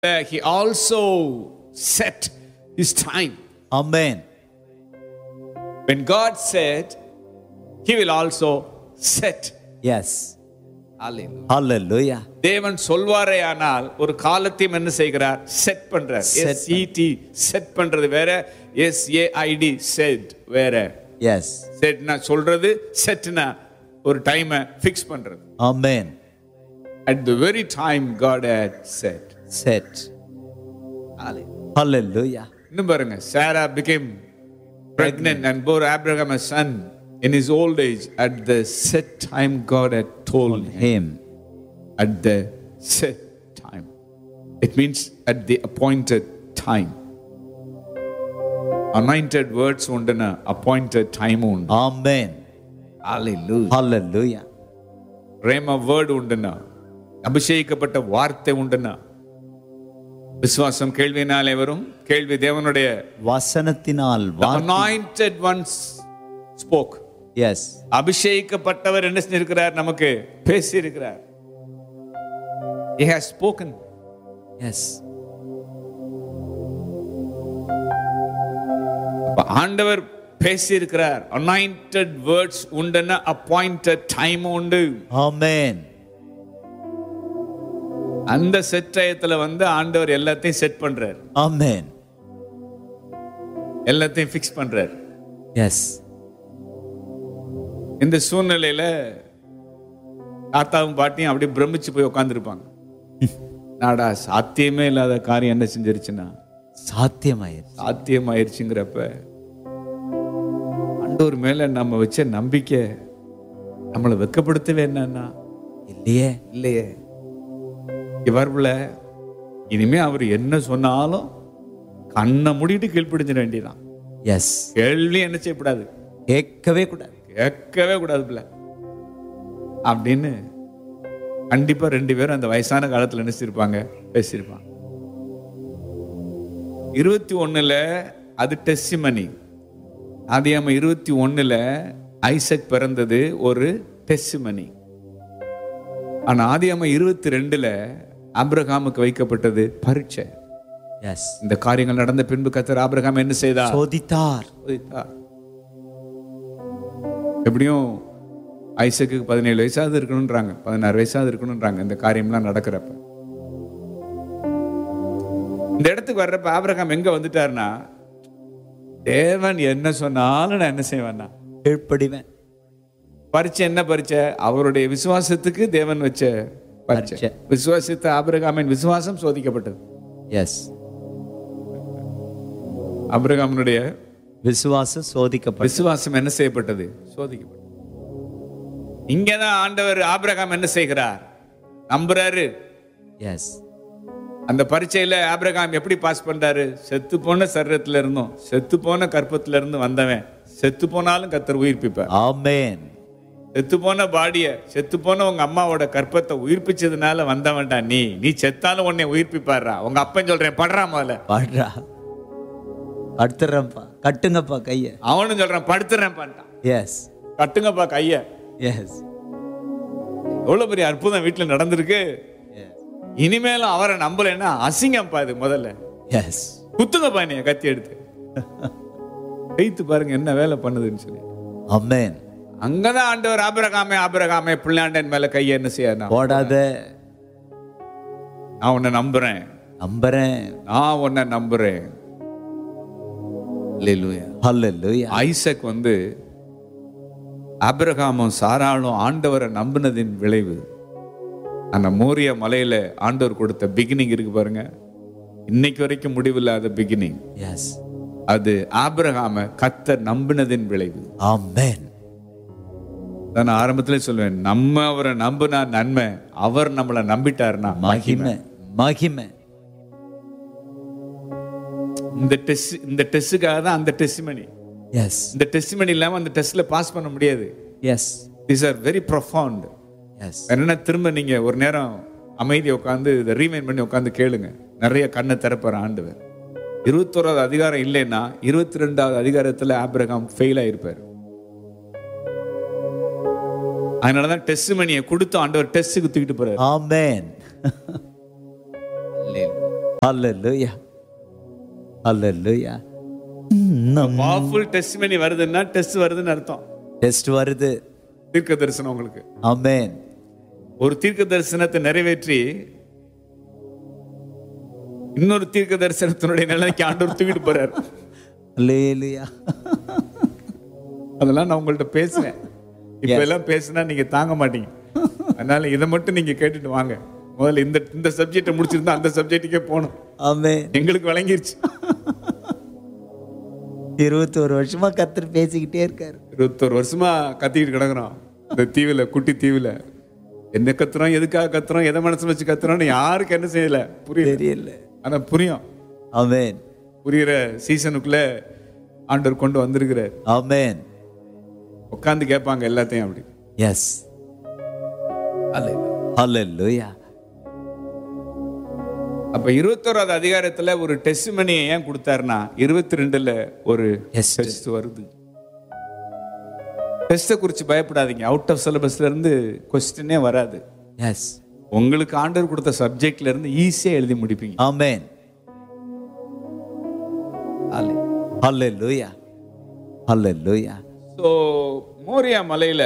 Uh, he also set his time. Amen. When God said, he will also set. Yes. Hallelujah. Hallelujah. தேவன் சொல்வாரே ஆனால் ஒரு காலத்தையும் என்ன செய்கிறார் செட் பண்றார் Set எஸ் இடி செட் பண்றது வேற எஸ் ஏஐடி செட் வேற Yes. செட்னா சொல்றது செட்னா ஒரு டைமை ஃபிக்ஸ் பண்றது Amen. At the very time God had set Set. Hallelujah. இன்னும் பாருங்க சாரா became pregnant and bore Abraham a son in his old age at the set time God had told him. Him. At the set time. It means at the appointed time. Anointed words உண்டுன appointed time உண்டு Amen. Hallelujah. Hallelujah. Rhema word உண்டுனா அபிஷேகிக்கப்பட்ட வார்த்தை உண்டுனா விசுவாசம் கேள்வினாலே வரும் கேள்வி தேவனுடைய வசனத்தினால் The வார்த்தை- anointed ones spoke. Yes. அபிஷேகிக்கப்பட்டவர் என்ன செஞ்சிருக்கிறார் நமக்கு பேசி இருக்கிறார் He has spoken. Yes. அப்ப ஆண்டவர் பேசி இருக்கிறார் அனாயிண்டட் வேர்ட்ஸ் உண்டுன்னா அப்பாயிண்டட் டைம் உண்டு Amen. அந்த செட் டயத்துல வந்து ஆண்டவர் எல்லாத்தையும் செட் பண்றார் Amen. எல்லாத்தையும் ஃபிக்ஸ் பண்றார் Yes. இந்த சூழ்நிலையில தாத்தாவும் பாட்டியும் அப்படியே பிரமிச்சு போய் உட்காந்துருப்பாங்க நாடா சாத்தியமே இல்லாத காரியம் என்ன செஞ்சிருச்சுன்னா சாத்தியமாயிருச்சு சாத்தியமாயிருச்சுங்கிறப்ப ஆண்டவர் மேல நம்ம வச்ச நம்பிக்கை நம்மளை வெக்கப்படுத்தவே என்னன்னா இல்லையே இல்லையே இவர்ல இனிமே அவர் என்ன சொன்னாலும் கண்ணை மூடிட்டு கீழ்ப்பிடிச்சிட வேண்டியதான் எஸ் கேள்வி என்ன செய்யக்கூடாது கேட்கவே கூடாது கேட்கவே கூடாது பிள்ளை அப்படின்னு கண்டிப்பா ரெண்டு பேரும் அந்த வயசான காலத்துல நினைச்சிருப்பாங்க பேசியிருப்பாங்க இருபத்தி ஒண்ணுல அது டெஸ்டிமனி ஆதியாம இருபத்தி ஒண்ணுல ஐசக் பிறந்தது ஒரு டெஸ்டிமனி ஆனா ஆதியாம இருபத்தி ரெண்டுல ஆபிரகாமுக்கு வைக்கப்பட்டது பரீட்சை எஸ் இந்த காரியங்கள் நடந்த பின்பு கத்தர் ஆபிரகாம் என்ன செய்தார் சோதித்தார் சோதித்தார். எப்படியும் ஐசக்கு பதினேழு வயசாவது இருக்கணும்ன்றாங்க பதினாறு வயசாவது இருக்கணும்ன்றாங்க இந்த காரியம்லாம் நடக்கிறப்ப இந்த இடத்துக்கு வர்றப்ப ஆபிரகாம் எங்க வந்துட்டாருன்னா தேவன் என்ன சொன்னாலும் நான் என்ன செய்வேன்னா கீழ்ப்படிவேன் பரீட்சை என்ன பரீட்சை அவருடைய விசுவாசத்துக்கு தேவன் வச்ச பரீட்சை பரீட்சை. விசுவாசித்த ஆபிரகாமின் விசுவாசம் சோதிக்கப்பட்டது எஸ் ஆபிரகாமினுடைய விசுவாசம் சோதிக்கப்பட்ட விசுவாசம் என்ன செய்யப்பட்டது சோதிக்கப்பட்டது இங்கதான் ஆண்டவர் ஆபிரகாம் என்ன செய்கிறார் நம்புறாரு எஸ் அந்த பரீட்சையில ஆபிரகாம் எப்படி பாஸ் பண்றாரு செத்து போன சரீரத்துல இருந்தும் செத்து போன கற்பத்துல இருந்து வந்தவன் செத்து போனாலும் கத்தர் உயிர்ப்பிப்பார் ஆமென் செத்து போன பாடிய செத்து போன உங்க அம்மாவோட கற்பத்தை உயிர்ப்பிச்சதுனால வந்தவன்டா நீ நீ செத்தாலும் உன்னை உயிர்ப்பிப்பாரா உங்க அப்பன் சொல்றேன் படுறா முதல்ல பாடுறா படுத்துறேன்ப்பா கட்டுங்கப்பா கைய அவனும் சொல்றான் படுத்துறேன் பண்ணிட்டான் எஸ் கட்டுங்கப்பா கைய எஸ் எவ்வளவு பெரிய அற்புதம் வீட்டுல நடந்திருக்கு இனிமேலும் அவரை நம்பலைன்னா அசிங்கம்ப்பா இது முதல்ல எஸ் குத்துங்க பானிய கத்தி எடுத்து கைத்து பாருங்க என்ன வேலை பண்ணுதுன்னு சொல்லி ஆமென் அங்கதான் ஆண்டவர் ஆபிரகாமே ஆபிரகாமே பிள்ளாண்டன் மேல கையை என்ன செய்யணும் போடாத நான் உன்னை நம்புறேன் நம்புறேன் நான் உன்னை நம்புறேன் Hallelujah. ஹalleluya ஐசக் வந்து ஆபிரகாமும் சாராளும் ஆண்டவரை நம்பினதின் விளைவு அந்த மோரிய மலையில ஆண்டவர் கொடுத்த பிகினிங் இருக்கு பாருங்க இன்னைக்கு வரைக்கும் முடிவில்லாத பிகினிங் எஸ் அது ஆபிரகாம கத்த நம்பினதின் விளைவு ஆமென் நான் ஆரம்பத்திலே சொல்லுவேன் நம்ம அவரை நம்பினா நன்மை அவர் நம்மளை நம்பிட்டாருன்னா மகிமை மகிமை மகிமை இந்த டெஸ்ட் இந்த டெஸ்ட்டுக்காக தான் அந்த டெஸ்ட்மனி எஸ் இந்த டெஸ்ட்மனி இல்லாம அந்த டெஸ்ட்ல பாஸ் பண்ண முடியாது yes this are very profound yes என்னன்னா திரும்ப நீங்க ஒரு நேரம் அமைதியை உட்காந்து இதை ரீமைன் பண்ணி உட்காந்து கேளுங்க நிறைய கண்ணை திறப்பார் ஆண்டவர் இருபத்தோராவது அதிகாரம் இல்லைன்னா இருபத்தி ரெண்டாவது அதிகாரத்துல ஆபிரகாம் ஃபெயில் ஆயிருப்பார் அதனாலதான் டெஸ்ட் மணியை கொடுத்து ஆண்டவர் டெஸ்ட்டுக்கு தூக்கிட்டு போறாரு ஆமென் Hallelujah. Hallelujah. நம் பவர்ஃபுல் டெஸ்ட் வருதுன்னா டெஸ்ட் வருதுன்னு அர்த்தம் டெஸ்ட் வருது தீர்க்க தரிசனம் உங்களுக்கு ஆமென் ஒரு தீர்க்க தரிசனத்தை நிறைவேற்றி இன்னொரு தீர்க்க தரிசனத்தினுடைய நிலைக்கு ஆண்டவர் தூக்கிட்டு போறாரு அல்லேலூயா அதெல்லாம் நான் உங்கள்ட்ட பேசுவேன் இப்ப எல்லாம் பேசினா நீங்க தாங்க மாட்டீங்க அதனால இதை மட்டும் நீங்க கேட்டுட்டு வாங்க முதல்ல இந்த இந்த சப்ஜெக்டை முடிச்சிருந்தா அந்த சப்ஜெக்ட்டுக்கே போகணும் ஆமென் எங்களுக்கு விளங்கிருச்சு இருபத்தோரு வருஷமா கத்தர் பேசிக்கிட்டே இருக்காரு இருபத்தொரு வருஷமா கத்திக்கிட்டு கிடக்குறோம் இந்த தீவுல குட்டி தீவுல என்ன கத்துறோம் எதுக்காக கத்துறோம் எதை மனசுல வச்சு கத்துறோம்னு யாருக்கு என்ன செய்யல புரியல தெரியல ஆனா புரியும் ஆமென் புரியுற சீசனுக்குள்ள ஆண்டவர் கொண்டு வந்திருக்கிறார் ஆமென் உட்காந்து கேட்பாங்க எல்லாத்தையும் அப்படி எஸ் ஹalleluya அப்ப இருபத்தோராவது அதிகாரத்துல ஒரு டெஸ்ட் மணியை ஏன் கொடுத்தாருன்னா இருபத்தி ரெண்டுல ஒரு Yes. டெஸ்ட் வருது டெஸ்ட்டை குறித்து பயப்படாதீங்க அவுட் ஆஃப் சிலபஸ்ல இருந்து கொஸ்டினே வராது எஸ் உங்களுக்கு ஆண்டவர் கொடுத்த சப்ஜெக்ட்ல இருந்து ஈஸியா எழுதி முடிப்பீங்க ஆமென் ஹalleluya ஹalleluya ஸோ மோரியா மலையில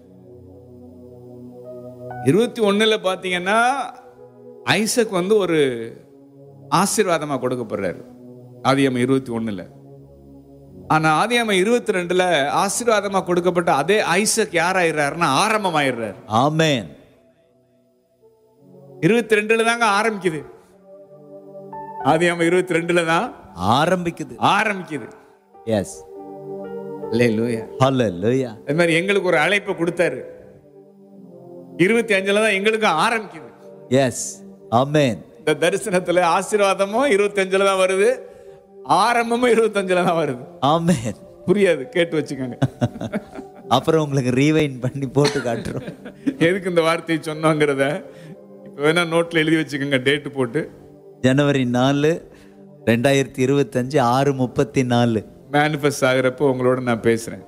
இருபத்தி ஒண்ணுல பாத்தீங்கன்னா ஐசக் வந்து ஒரு ஆசீர்வாதமா கொடுக்கப்படுறாரு ஆதியாம இருபத்தி ஒண்ணுல ஆனா ஆதியாம இருபத்தி ரெண்டுல ஆசீர்வாதமா கொடுக்கப்பட்ட அதே ஐசக் யாராயிடுறாருன்னா ஆரம்பமாயிடுறாரு ஆமென் இருபத்தி ரெண்டுல தாங்க ஆரம்பிக்குது ஆதியாம இருபத்தி ரெண்டுல தான் ஆரம்பிக்குது ஆரம்பிக்குது எஸ் அல்லேலூயா ஹalleluya அது மாதிரி எங்களுக்கு ஒரு அழைப்பை கொடுத்தாரு இருபத்தி அஞ்சுல தான் எங்களுக்கு ஆரம்பிக்குது எஸ் ஆமென் இந்த தரிசனத்துல ஆசீர்வாதமும் இருபத்தி அஞ்சுல தான் வருது ஆரம்பமும் இருபத்தஞ்சுல தான் வருது ஆமென் புரியாது கேட்டு வச்சுக்கோங்க அப்புறம் உங்களுக்கு ரீவைண்ட் பண்ணி போட்டு காட்டுறோம் எதுக்கு இந்த வார்த்தையை சொன்னோங்கிறத இப்ப வேணா நோட்ல எழுதி வச்சுக்கோங்க டேட்டு போட்டு ஜனவரி நாலு ரெண்டாயிரத்தி இருபத்தஞ்சு ஆறு முப்பத்தி நாலு மேனிஃபெஸ்ட் ஆகிறப்போ உங்களோட நான் பேசுறேன்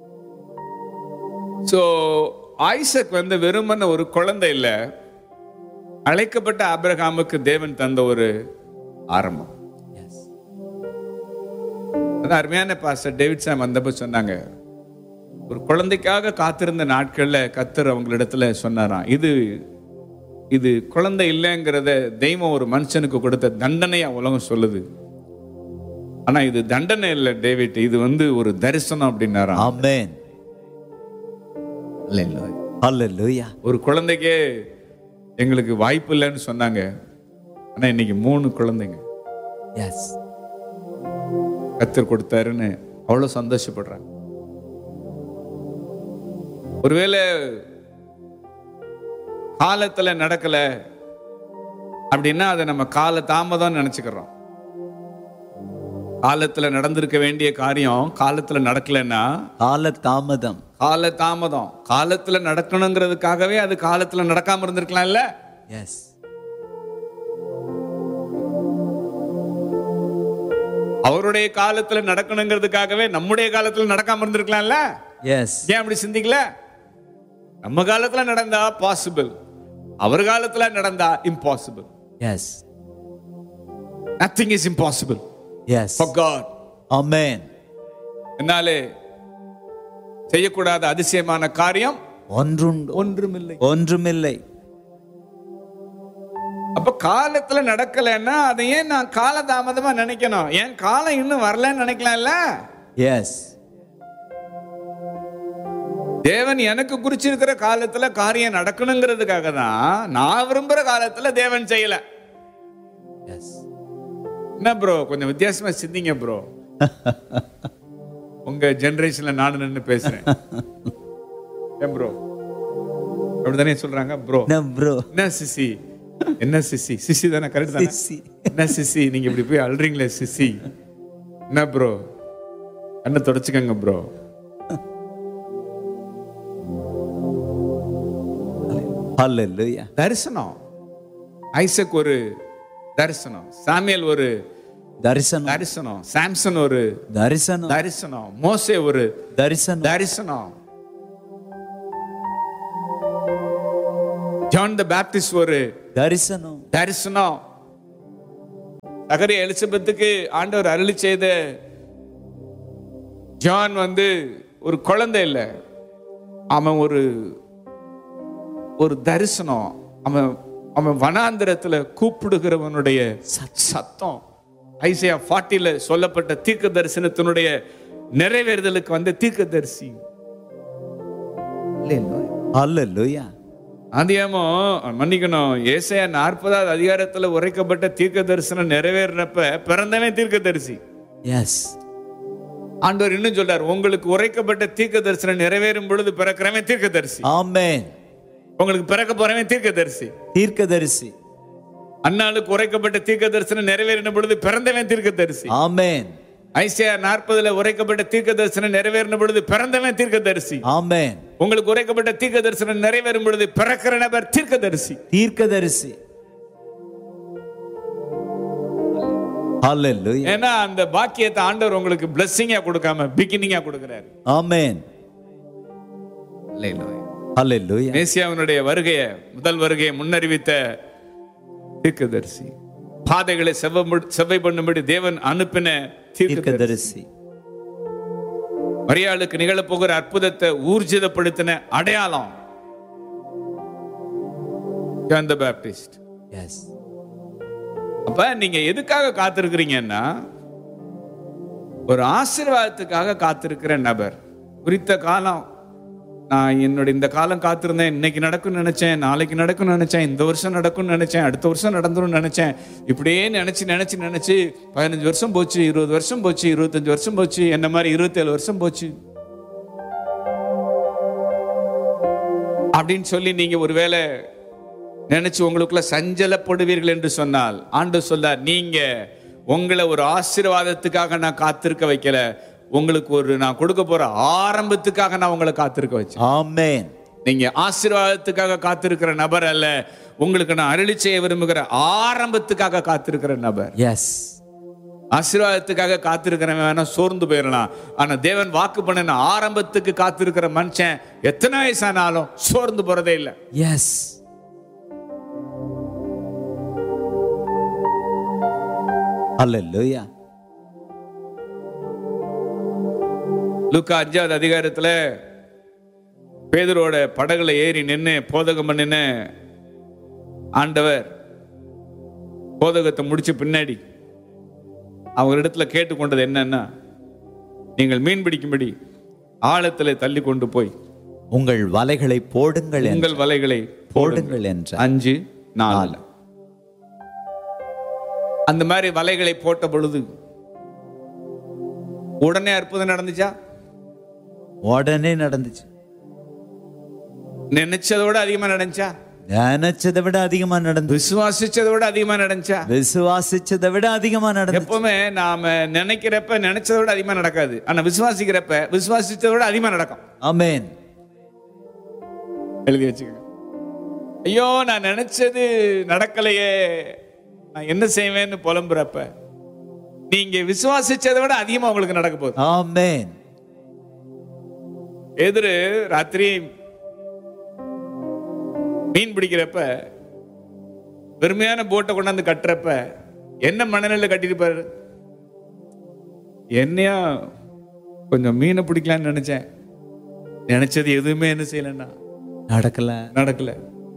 ஸோ ஐசக் வந்து வெறுமன ஒரு குழந்தை இல்லை அழைக்கப்பட்ட ஆபிரகாமுக்கு தேவன் தந்த ஒரு ஆரம்பம் எஸ் அதான் அருமையான பாஸ்டர் டேவிட் சாம் வந்தப்ப சொன்னாங்க ஒரு குழந்தைக்காக காத்திருந்த நாட்கள்ல கத்தர் அவங்களிடத்துல சொன்னாராம் இது இது குழந்தை இல்லைங்கிறத தெய்வம் ஒரு மனுஷனுக்கு கொடுத்த தண்டனையா உலகம் சொல்லுது ஆனா இது தண்டனை இல்லை டேவிட் இது வந்து ஒரு தரிசனம் அப்படின்னாராம் ஆமென் ஹalleluya ஒரு குழந்தைக்கே எங்களுக்கு வாய்ப்பு இல்லைன்னு சொன்னாங்க ஆனா இன்னைக்கு மூணு குழந்தைங்க எஸ் கத்தர் கொடுத்தாருன்னு அவ்வளவு சந்தோஷப்படுறாங்க ஒருவேளை காலத்துல நடக்கல அப்படின்னா அதை நம்ம கால தாமதம் நினைச்சுக்கிறோம் காலத்துல நடந்திருக்க வேண்டிய காரியம் காலத்துல நடக்கலைன்னா கால தாமதம் கால தாமதம் காலத்துல நடக்கணுங்கிறதுக்காகவே அது காலத்துல நடக்காம இருந்திருக்கலாம்ல எஸ் அவருடைய காலத்துல நடக்கணுங்கிறதுக்காகவே நம்முடைய காலத்துல நடக்காம இருந்திருக்கலாம்ல எஸ் ஏன் அப்படி சிந்திக்கல நம்ம காலத்துல நடந்தா பாசிபிள் அவர் காலத்துல நடந்தா impossible yes nothing is impossible yes for God amen என்னாலே செய்யக்கூடாத அதிசயமான காரியம் ஒன்றுண்டு ஒன்றுமில்லை ஒன்றுமில்லை அப்ப காலத்துல நடக்கலைன்னா அதை ஏன் நான் காலதாமதமா நினைக்கணும் ஏன் காலம் இன்னும் வரலன்னு நினைக்கலாம்ல எஸ் தேவன் எனக்கு குறிச்சிருக்கிற காலத்துல காரியம் நடக்கணுங்கிறதுக்காக தான் நான் விரும்புற காலத்துல தேவன் செய்யல எஸ் என்ன ப்ரோ கொஞ்சம் வித்தியாசமா சிந்திங்க ப்ரோ உங்க ஜெனரேஷன்ல நானும் நின்னு பேசுறேன் ஏன் ப்ரோ அப்படிதானே சொல்றாங்க ப்ரோ என்ன ப்ரோ என்ன சிசி என்ன சிசி சிசி தானே கரெக்ட் தானே சிசி. என்ன சிசி நீங்க இப்படி போய் அல்றீங்களே சிசி என்ன ப்ரோ கண்ணை தொடச்சுக்கங்க ப்ரோ ஹalleluya தரிசனம் ஐசக் ஒரு தரிசனம் சாமியல் ஒரு தரிசனம் தரிசனம் சாம்சன் ஒரு தரிசனம் தரிசனம் மோசே ஒரு தரிசனம் தரிசனம் ஜான் த பேப்டிஸ்ட் ஒரு தரிசனம் தரிசனம் நகரி எலிசபெத்துக்கு ஆண்டவர் அருளி செய்த ஜான் வந்து ஒரு குழந்தை இல்லை அவன் ஒரு ஒரு தரிசனம் அவன் அவன் வனாந்திரத்துல கூப்பிடுகிறவனுடைய சத்- சத்தம் ஐசியா ஃபார்ட்டில சொல்லப்பட்ட தீர்க்க தரிசனத்தினுடைய நிறைவேறுதலுக்கு வந்த தீர்க்கதரிசி அல்லேலூயா ஆதியாமோ மன்னிக்கணும் ஏசாயா நாற்பதாவது அதிகாரத்துல உரைக்கப்பட்ட தீர்க்க தரிசனம் நிறைவேறினப்ப பிறந்தவன் தீர்க்கதரிசி எஸ் ஆண்டவர் இன்னும் சொல்றார் உங்களுக்கு உரைக்கப்பட்ட தீர்க்க தரிசனம் நிறைவேறும் பொழுது பிறக்கிறவன் தீர்க்கதரிசி ஆமென் உங்களுக்கு பிறக்க போறவன் தீர்க்கதரிசி தீர்க்கதரிசி அன்னாளுக்கு உரைக்கப்பட்ட தீர்க்க தரிசனம் நிறைவேறின பொழுது பிறந்தவன் தீர்க்கதரிசி ஆமென் ஐசியா நாற்பதுல உரைக்கப்பட்ட தீர்க்க தரிசனம் நிறைவேறின பொழுது பிறந்தவன் தீர்க்கதரிசி ஆமென் உங்களுக்கு உரைக்கப்பட்ட தீர்க்க தரிசனம் நிறைவேறும் பொழுது பிறக்கிற நபர் தீர்க்கதரிசி தீர்க்கதரிசி அல்லேலூயா ஏன்னா அந்த பாக்கியத்தை ஆண்டவர் உங்களுக்கு பிளஸ்ஸிங்கா கொடுக்காம பிகினிங்கா கொடுக்கிறார் ஆமென் அல்லேலூயா மேசியாவினுடைய வருகையை முதல் வருகையை முன்னறிவித்த தீர்க்கதரிசி பாதைகளை செவ்வ செவ்வை பண்ணும்படி தேவன் அனுப்பின தீர்க்கதரிசி தீர்க்கதரிசி மரியாளுக்கு நிகழப்போகிற அற்புதத்தை ஊர்ஜிதப்படுத்தின அடையாளம் ஜான் த பேப்டிஸ்ட் எஸ் அப்ப நீங்க எதுக்காக காத்திருக்கிறீங்கன்னா ஒரு ஆசீர்வாதத்துக்காக காத்திருக்கிற நபர் குறித்த காலம் நான் என்னோட இந்த காலம் காத்திருந்தேன் இன்னைக்கு நடக்கும்னு நினைச்சேன் நாளைக்கு நடக்கும்னு நினைச்சேன் இந்த வருஷம் நடக்கும்னு நினைச்சேன் அடுத்த வருஷம் நடந்துரும் நினைச்சேன் இப்படியே நினைச்சு நினைச்சு நினைச்சு பதினஞ்சு வருஷம் போச்சு இருபது வருஷம் போச்சு இருபத்தஞ்சு வருஷம் போச்சு என்ன மாதிரி இருபத்தேழு வருஷம் போச்சு அப்படின்னு சொல்லி நீங்க ஒருவேளை நினைச்சு உங்களுக்குள்ள சஞ்சலப்படுவீர்கள் என்று சொன்னால் ஆண்டு சொல்லார் நீங்க உங்களை ஒரு ஆசீர்வாதத்துக்காக நான் காத்திருக்க வைக்கல உங்களுக்கு ஒரு நான் கொடுக்க போற ஆரம்பத்துக்காக நான் உங்களை காத்திருக்க வச்சேன் ஆமென் நீங்க ஆசீர்வாதத்துக்காக காத்திருக்கிற நபர் அல்ல உங்களுக்கு நான் அருளி செய்ய விரும்புகிற ஆரம்பத்துக்காக காத்திருக்கிற நபர் எஸ் ஆசீர்வாதத்துக்காக காத்திருக்கிறவன் வேணா சோர்ந்து போயிடலாம் ஆனா தேவன் வாக்கு பண்ணின ஆரம்பத்துக்கு காத்திருக்கிற மனுஷன் எத்தனை வயசானாலும் சோர்ந்து போறதே இல்லை எஸ் அல்லேலூயா லூக்கா அஞ்சாவது அதிகாரத்துல பேதரோட படகுல ஏறி நின்று போதகம் பண்ணின ஆண்டவர் போதகத்தை முடிச்ச பின்னாடி அவங்களிடத்துல கேட்டுக்கொண்டது என்னன்னா நீங்கள் மீன் பிடிக்கும்படி ஆழத்துல தள்ளி கொண்டு போய் உங்கள் வலைகளை போடுங்கள் என்று- உங்கள் வலைகளை போடுங்கள் போடுங்கள் என்ற அஞ்சு நாலு அந்த மாதிரி வலைகளை போட்ட பொழுது உடனே அற்புதம் நடந்துச்சா உடனே நடந்துச்சு நினைச்சதை விட அதிகமா நடந்துச்சா நினைச்சதை விட அதிகமா நடந்து விசுவாசிச்சதை விட அதிகமா நடந்துச்சா விசுவாசிச்சதை விட அதிகமா நடந்து எப்பவுமே நாம நினைக்கிறப்ப நினைச்சதை விட அதிகமா நடக்காது ஆனா விசுவாசிக்கிறப்ப விசுவாசிச்சதை விட அதிகமா நடக்கும் ஆமென் எழுதி வச்சுக்கோங்க ஐயோ நான் நினைச்சது நடக்கலையே நான் என்ன செய்வேன்னு புலம்புறப்ப நீங்க விசுவாசிச்சதை விட அதிகமா உங்களுக்கு நடக்க போகுது ஆமென் எதிரு ராத்திரி மீன் பிடிக்கிறப்ப வெறுமையான போட்டை கொண்டாந்து கட்டுறப்ப என்ன மணலில் கட்டிருப்பாரு என்னையா கொஞ்சம் மீனை பிடிக்கலான்னு நினைச்சேன் நினைச்சது எதுவுமே என்ன செய்யலன்னா நடக்கல நடக்கல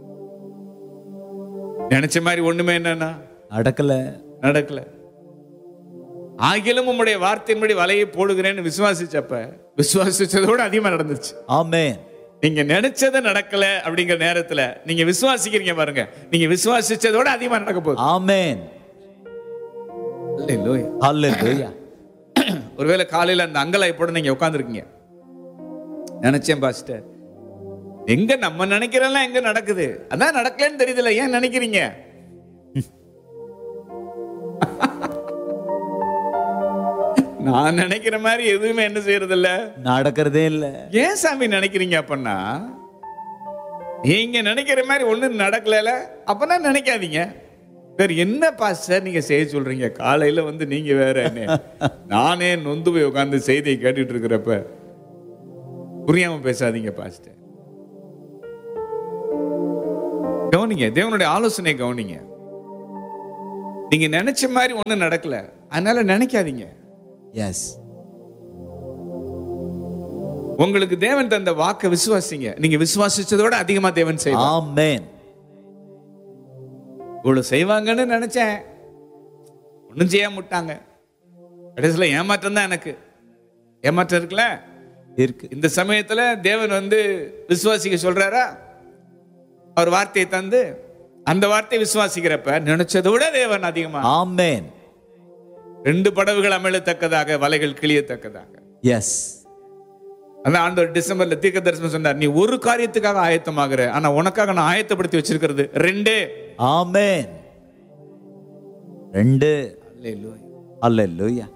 நினைச்ச மாதிரி ஒண்ணுமே என்னன்னா நடக்கல நடக்கல ஆகிலும் உம்முடைய வார்த்தையின்படி வலையை போடுகிறேன்னு விசுவாசிச்சப்ப விசுவாசிச்சதோட அதிகமா நடந்துச்சு ஆமென் நீங்க நினைச்சது நடக்கல அப்படிங்கிற நேரத்துல நீங்க விசுவாசிக்கிறீங்க பாருங்க நீங்க விசுவாசிச்சதோட அதிகமா நடக்க போகுது ஆமென் Hallelujah. அல்லேலூயா ஒருவேளை காலையில அந்த அங்கலாய்ப்போட நீங்க உட்காந்துருக்கீங்க நினைச்சேன் பாஸ்டர் எங்க நம்ம நினைக்கிறதெல்லாம் எங்க நடக்குது அதான் நடக்கலன்னு தெரியுதுல ஏன் நினைக்கிறீங்க நான் நினைக்கிற மாதிரி எதுவுமே என்ன செய்யறது இல்ல நடக்கிறதே இல்ல ஏன் சாமி நினைக்கிறீங்க அப்பன்னா நீங்க நினைக்கிற மாதிரி ஒண்ணும் நடக்கல அப்பனா நினைக்காதீங்க வேற என்ன பாஸ்டர் நீங்க செய்ய சொல்றீங்க காலையில வந்து நீங்க வேற என்ன நானே நொந்து போய் உட்கார்ந்து செய்தியை கேட்டுட்டு இருக்கிறப்ப புரியாம பேசாதீங்க பாஸ்டர் கவனிங்க தேவனுடைய ஆலோசனை கவனிங்க நீங்க நினைச்ச மாதிரி ஒண்ணும் நடக்கல அதனால நினைக்காதீங்க எஸ் உங்களுக்கு தேவன் தந்த வாக்கை விசுவாசிங்க நீங்க விசுவாசிச்சதோட அதிகமா தேவன் செய்வார் ஆமென் இவ்வளவு செய்வாங்கன்னு நினைச்சேன் ஒண்ணும் செய்ய முட்டாங்க கடைசியில் ஏமாற்றம் தான் எனக்கு ஏமாற்றம் இருக்குல்ல இருக்கு இந்த சமயத்துல தேவன் வந்து விசுவாசிக்க சொல்றாரா அவர் வார்த்தையை தந்து அந்த வார்த்தையை விசுவாசிக்கிறப்ப நினைச்சதை விட தேவன் அதிகமா ஆமென் ரெண்டு படகுகள் அமிழத்தக்கதாக வலைகள் கிளியத்தக்கதாக எஸ் அந்த ஆண்டவர் டிசம்பர்ல தீர்க்க தரிசனம் சொன்னார் நீ ஒரு காரியத்துக்காக ஆயத்தமாகிற ஆனா உனக்காக நான் ஆயத்தப்படுத்தி வச்சிருக்கிறது ரெண்டே ஆமென் ரெண்டு அல்லேலூயா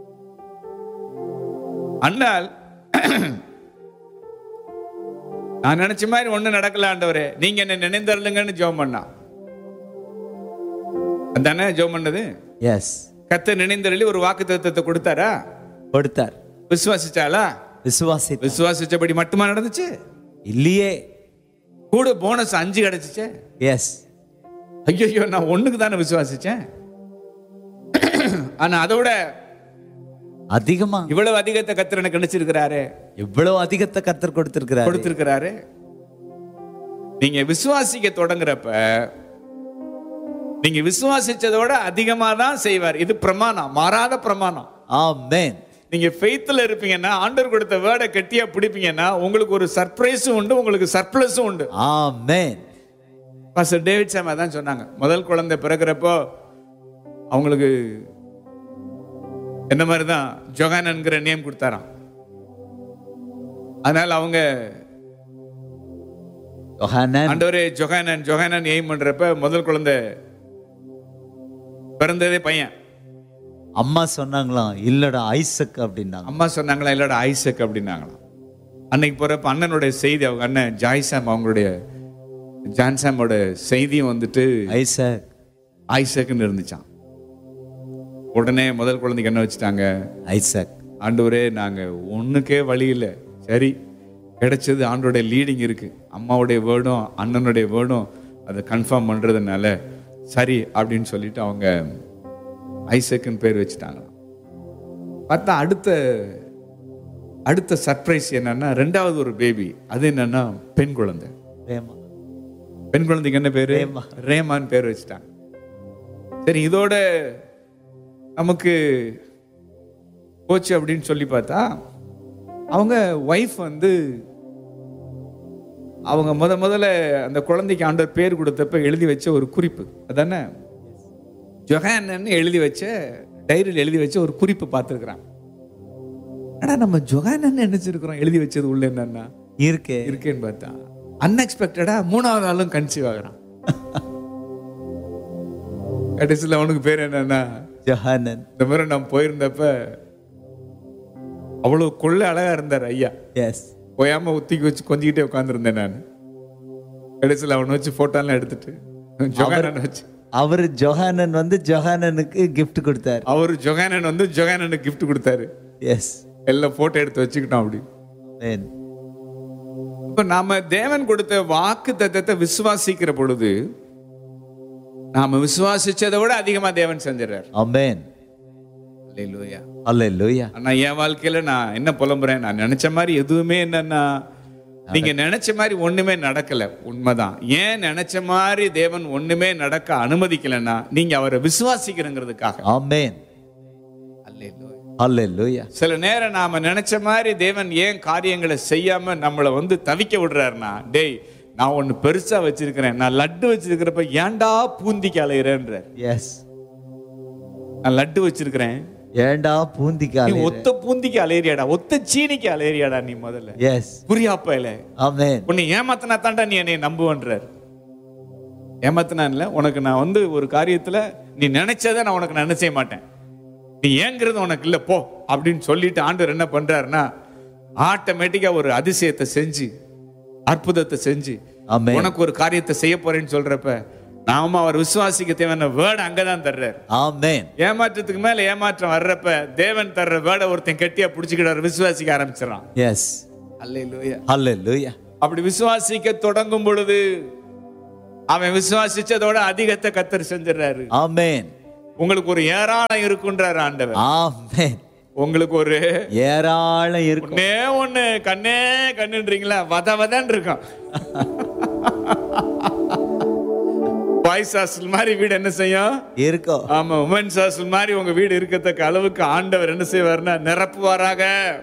அண்ணால் நான் நினைச்ச மாதிரி ஒண்ணு நடக்கல ஆண்டவரே நீங்க என்ன நினைந்தருளுங்கன்னு ஜெபம் பண்ணா அதானே ஜெபம் பண்ணது எஸ் கத்த நினைந்தருளி ஒரு வாக்கு தத்துவத்தை கொடுத்தாரா கொடுத்தார் விசுவாசிச்சாளா விசுவாசி விசுவாசிச்சபடி மட்டுமா நடந்துச்சு இல்லையே கூட போனஸ் அஞ்சு கிடைச்சிச்சே எஸ் ஐயோ நான் ஒண்ணுக்கு தானே விசுவாசிச்சேன் ஆனா அதோட அதிகமா இவ்வளவு அதிகத்தை கத்திர எனக்கு கிடைச்சிருக்கிறாரு இவ்வளவு அதிகத்தை கர்த்தர் கொடுத்திருக்கிறார் கொடுத்திருக்கிறாரு நீங்க விசுவாசிக்க தொடங்குறப்ப நீங்க விசுவாசிச்சதோட அதிகமா தான் செய்வார் இது பிரமாணம் மாறாத பிரமாணம் ஆமென் நீங்க ஃபெய்த்ல இருப்பீங்கன்னா ஆண்டவர் கொடுத்த வேர்டை கெட்டியா பிடிப்பீங்கன்னா உங்களுக்கு ஒரு சர்ப்ரைஸும் உண்டு உங்களுக்கு சர்ப்ளஸும் உண்டு ஆமென் பாஸ்டர் டேவிட் சாம் அதான் சொன்னாங்க முதல் குழந்தை பிறக்கிறப்போ அவங்களுக்கு என்ன மாதிரி தான் ஜொகானன்கிற நேம் கொடுத்தாராம் அதனால அவங்க யோகானன் ஆண்டவரே ஜொகானன் ஜொகானன் எய்ம் பண்றப்ப முதல் குழந்தை பிறந்ததே பையன் அம்மா சொன்னாங்களாம் இல்லடா ஐசக் அப்படின்னாங்க அம்மா சொன்னாங்களா இல்லடா ஐசக் அப்படின்னாங்களாம் அன்னைக்கு போறப்ப அண்ணனுடைய செய்தி அவங்க அண்ணன் ஜாய்சாம் அவங்களுடைய ஜான்சாமோட செய்தியும் வந்துட்டு ஐசக் ஐசக்னு இருந்துச்சான் உடனே முதல் குழந்தைக்கு என்ன வச்சுட்டாங்க ஐசக் ஆண்டவரே நாங்க ஒண்ணுக்கே வழி இல்லை சரி கிடைச்சது ஆண்டோடைய லீடிங் இருக்கு அம்மாவுடைய வேர்டும் அண்ணனுடைய வேர்டும் அதை கன்ஃபார்ம் பண்றதுனால சரி அப்படின்னு சொல்லிட்டு அவங்க ஐசக்குன்னு பேர் வச்சுட்டாங்களாம் பார்த்தா அடுத்த அடுத்த சர்ப்ரைஸ் என்னன்னா ரெண்டாவது ஒரு பேபி அது என்னன்னா பெண் குழந்தை பிரேமா பெண் குழந்தைக்கு என்ன பேரு ரேமா. ரேமான் பேர் வச்சுட்டாங்க சரி இதோட நமக்கு போச்சு அப்படின்னு சொல்லி பார்த்தா அவங்க ஒய்ஃப் வந்து அவங்க முத முதல்ல அந்த குழந்தைக்கு ஆண்டவர் பேர் கொடுத்தப்ப எழுதி வச்ச ஒரு குறிப்பு அதானே ஜொஹானன்னு எழுதி வச்ச டைரியில் எழுதி வச்ச ஒரு குறிப்பு பார்த்துருக்குறான் ஆனா நம்ம ஜொஹானன்னு நினைச்சிருக்கிறோம் எழுதி வச்சது உள்ள என்னன்னா இருக்கே இருக்கேன்னு பார்த்தா அன்எக்ஸ்பெக்டடா மூணாவது ஆளும் கன்சீவ் ஆகுறான் கடைசியில் அவனுக்கு பேர் என்னன்னா ஜஹானன் இந்த மாதிரி நான் போயிருந்தப்ப அவ்வளவு கொள்ள அழகா இருந்தார் ஐயா எஸ் போயாம ஒத்திக்கி வச்சு கொஞ்சிக்கிட்டே உட்காந்துருந்தேன் நான் கடைசியில் அவனை வச்சு போட்டோலாம் எடுத்துட்டு ஜொகானன் வச்சு அவர் ஜொஹானன் வந்து ஜொஹானனுக்கு gift கொடுத்தார் அவர் ஜொகானன் வந்து ஜொகானனுக்கு gift கொடுத்தாரு எஸ் எல்லாம் போட்டோ எடுத்து வச்சுக்கிட்டோம் அப்படி ஆமென் இப்ப நாம தேவன் கொடுத்த வாக்கு தத்தத்தை விசுவாசிக்கிற பொழுது நாம விசுவாசிச்சதை விட அதிகமா தேவன் செஞ்சிடறார் ஆமென் அல்லேலூயா அல்லேலூயா ஆனா என் வாழ்க்கையில நான் என்ன புலம்புறேன் நான் நினைச்ச மாதிரி எதுவுமே என்னன்னா நீங்க நினைச்ச மாதிரி ஒண்ணுமே நடக்கல உண்மைதான் ஏன் நினைச்ச மாதிரி தேவன் ஒண்ணுமே நடக்க அனுமதிக்கலைன்னா நீங்க அவரை விசுவாசிக்கிறங்கிறதுக்காக ஆமென் அல்லேலூயா அல்லேலூயா சில நேரம் நாம நினைச்ச மாதிரி தேவன் ஏன் காரியங்களை செய்யாம நம்மளை வந்து தவிக்க விடுறாருன்னா டேய் நான் ஒண்ணு பெருசா வச்சிருக்கிறேன் நான் லட்டு வச்சிருக்கிறப்ப ஏன்டா பூந்திக்கு அலையிறேன்ற எஸ் நான் லட்டு வச்சிருக்கிறேன் ஏண்டா நீ பூந்திக்காலே ஒத்த பூந்திக்கு அலையறியாடா ஒத்த சீனிக்கு அலையறியாடா நீ முதல்ல எஸ் புரியாப்பையில ஆமென் உன்னை ஏமாத்தினா தாண்டா நீ என்னை நம்புவன்றார் ஏமாத்தினா இல்ல உனக்கு நான் வந்து ஒரு காரியத்துல நீ நினைச்சதை நான் உனக்கு நினைச்சே மாட்டேன் நீ ஏங்கிறது உனக்கு இல்ல போ அப்படின்னு சொல்லிட்டு ஆண்டவர் என்ன பண்றாருன்னா ஆட்டோமேட்டிக்கா ஒரு அதிசயத்தை செஞ்சு அற்புதத்தை செஞ்சு ஆமென் உனக்கு ஒரு காரியத்தை செய்ய போறேன்னு சொல்றப்ப நாம அவர் விசுவாசிக்க தேவையான வேர்டு அங்கதான் தர்றாரு ஆமென் ஏமாற்றத்துக்கு மேல ஏமாற்றம் வர்றப்ப தேவன் தர்ற வேர்டை ஒருத்தன் கெட்டியா புடிச்சுக்கிட்டு விசுவாசிக்க ஆரம்பிச்சிடறான் எஸ் அல்லேலூயா அல்லேலூயா அப்படி விசுவாசிக்க தொடங்கும் பொழுது அவன் விசுவாசிச்சதோட அதிகத்தை கத்தர் செஞ்சிடறாரு ஆமென் உங்களுக்கு ஒரு ஏராளம் இருக்குன்றார் ஆண்டவர் ஆமென் உங்களுக்கு ஒரு ஏராளம் இருக்கும் ஒண்ணே ஒண்ணு கண்ணே கண்ணுன்றீங்களா வத வதன்னு இருக்கும் பாய்ஸ் ஹாஸ்டல் மாதிரி வீடு என்ன செய்யும் இருக்கும் ஆமா உமன்ஸ் ஹாஸ்டல் மாதிரி உங்க வீடு இருக்கத்தக்க அளவுக்கு ஆண்டவர் என்ன செய்வார்னா நிரப்புவாராக